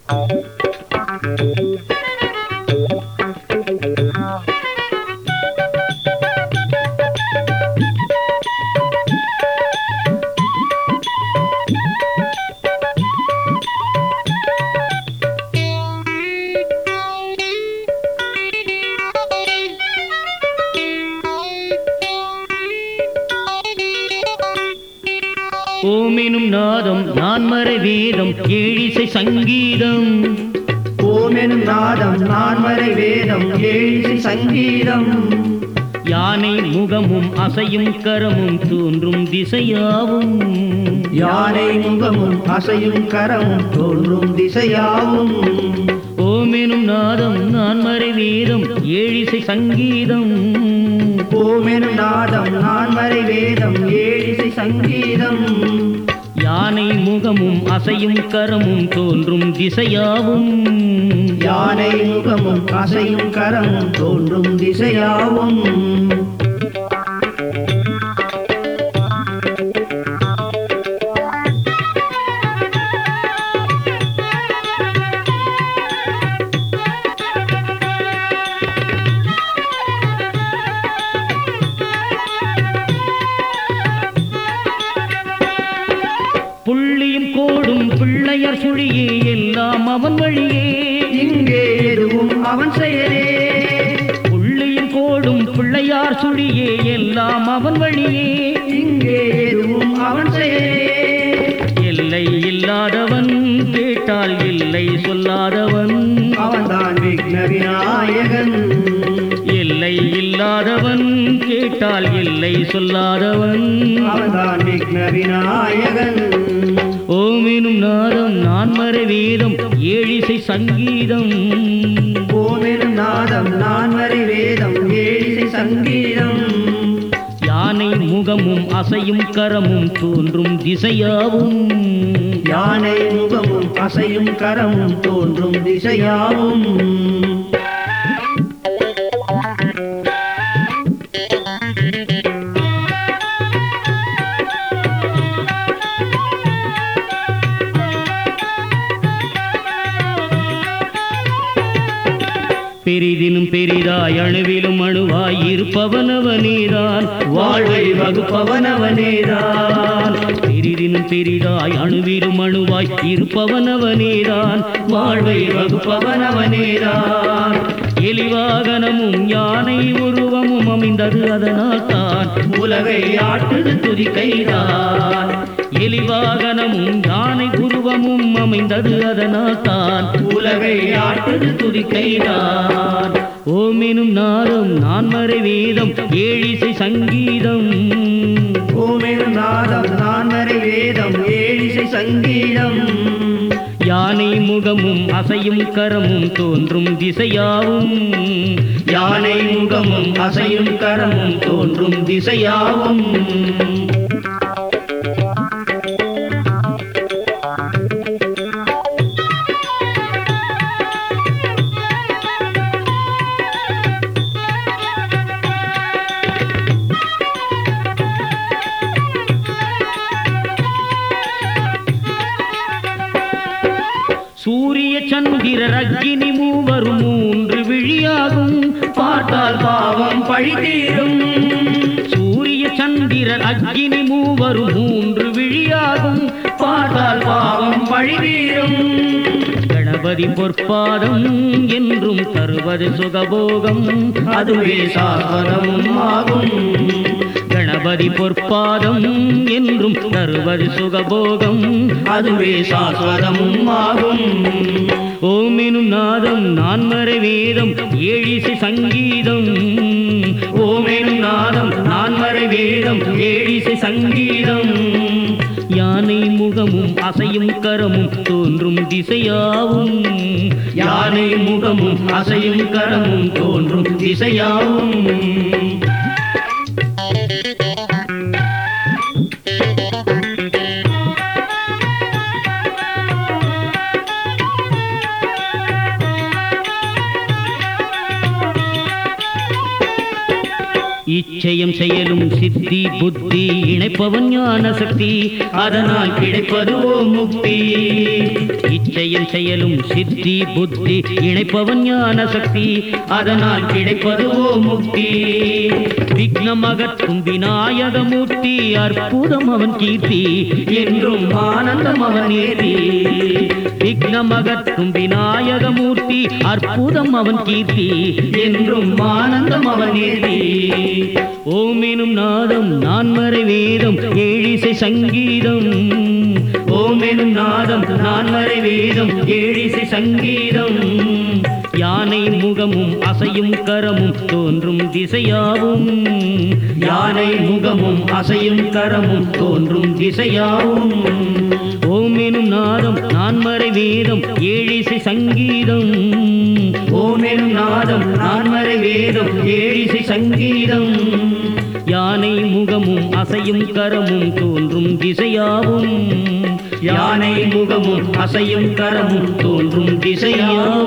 ஓமெனும் நாதம் நான்மறை வேதம் ஏழிசை சங்கீதம் ஓமெனும் நாதம் நான்மறை வேதம் ஏழிசை சங்கீதம் யானை முகமும் அசையும் கரமும் தோன்றும் திசையாவும் யானை முகமும் அசையும் கரமும் தோன்றும் திசையாவும் ஓமெனும் நாதம் நான்மறை வேதம் ஏழிசை சங்கீதம் ஓமெனும் நாதம் நான்மறை வேதம் ஏழிசை சங்கீதம் யானை முகமும் அசையும் கரமும் தோன்றும் திசையாவும் யானை முகமும் அசையும் கரமும் தோன்றும் திசையாவும் புள்ளியும் கோடும் பிள்ளையர் சுழியே எல்லாம் அவன் வழியே இங்கே எதுவும் அவன் செயலே புள்ளியும் கோடும் பிள்ளையார் சுழியே எல்லாம் அவன் வழியே இங்கே எதுவும் அவன் செயலே எல்லை இல்லாதவன் கேட்டால் இல்லை சொல்லாதவன் அவன்தான் விக்ன விநாயகன் எல்லை இல்லாதவன் கேட்டால் இல்லை சொல்லாதவன் அவன்தான் விக்ன விநாயகன் ஓமெனும் நாதம் நான்மறை வேதம் ஏழிசை சங்கீதம் ஓமெனும் நாதம் நான்மறை வேதம் ஏழிசை சங்கீதம் யானை முகமும் அசையும் கரமும் தோன்றும் திசையாவும் யானை முகமும் அசையும் கரமும் தோன்றும் திசையாவும் பெரிதிலும் பெரிதாய் அணுவிலும் அணுவாய் இருப்பவனவனேதான் வாழ்வை வகுப்பவனவனேதான் பெரிதிலும் பெரிதாய் அணுவிலும் அணுவாய் இருப்பவனவனேதான் வாழ்வை வகுப்பவனவனேதான் எலிவாகனமும் யானை உருவமும் அமைந்தது அதனால் தான் உலகை ஆட்டுது துதிக்கைதான் எலிவாகனமும் யானை உருவமும் அமைந்தது அதனால் தான் உலகை ஆட்டுது துதிக்கைதான் ஓமெனும் நாதம் நான்மறை வேதம் ஏழிசை சங்கீதம் ஓமெனும் நாதம் நான்மறை வேதம் ஏழிசை சங்கீதம் யானை முகமும் அசையும் கரமும் தோன்றும் திசையாவும் யானை முகமும் அசையும் கரமும் தோன்றும் திசையாவும் சூரிய சந்திரர் அக்கினி மூவரும் மூன்று விழியாகும் பார்த்தால் பாவம் பழி தீரும் சூரிய சந்திரர் அக்கினி மூவரும் மூன்று விழியாகும் பார்த்தால் பாவம் பழி தீரும் கணபதி பொற்பாதம் என்றும் தருவது சுகபோகம் அதுவே சாஸ்வதமும் ஆகும் கணபதி பொற்பாதம் என்றும் தருவது சுகபோகம் அதுவே சாஸ்வதமும் ஆகும் ஓமெனும் நாதம் நான்மறை வேதம் ஏழிசை சங்கீதம் ஓமெனும் நாதம் நான்மறை வேதம் ஏழிசை சங்கீதம் யானை முகமும் அசையும் கரமும் தோன்றும் திசையாவும் யானை முகமும் அசையும் கரமும் தோன்றும் திசையாவும் இச்சையும் செயலும் சித்தி புத்தி இணைப்பவன் ஞான சக்தி அதனால் கிடைப்பது ஓம் முக்தி இச்சையும் செயலும் சித்தி புத்தி இணைப்பவன் ஞான சக்தி அதனால் கிடைப்பது ஓம் முக்தி விக்னம் அகற்றும் விநாயகமூர்த்தி அற்புதம் அவன் கீர்த்தி என்றும் ஆனந்தம் அவன் ஏறி விக்னம் அகற்றும் விநாயகமூர்த்தி அற்புதம் அவன் கீர்த்தி என்றும் ஆனந்தம் அவன் ஏறி ஓம் எனும் நாதம் நான்மறை வேதம் ஏழிசை சங்கீதம் ஓம் எனும் நாதம் நான்மறை வேதம் ஏழிசை சங்கீதம் யானை முகமும் அசையும் கரமும் தோன்றும் திசையாவும் யானை முகமும் அசையும் கரமும் தோன்றும் திசையாவும் ஓம் எனும் நாதம் நான்மறை வேதம் ஏழிசை சங்கீதம் ஓம் எனும் நாதம் நான்மறை வேதம் ஏழிசை சங்கீதம் யானை முகமும் அசையும் கரமும் தோன்றும் திசையாவும் யானை முகமும் அசையும் கரமும் தோன்றும் திசையாவும்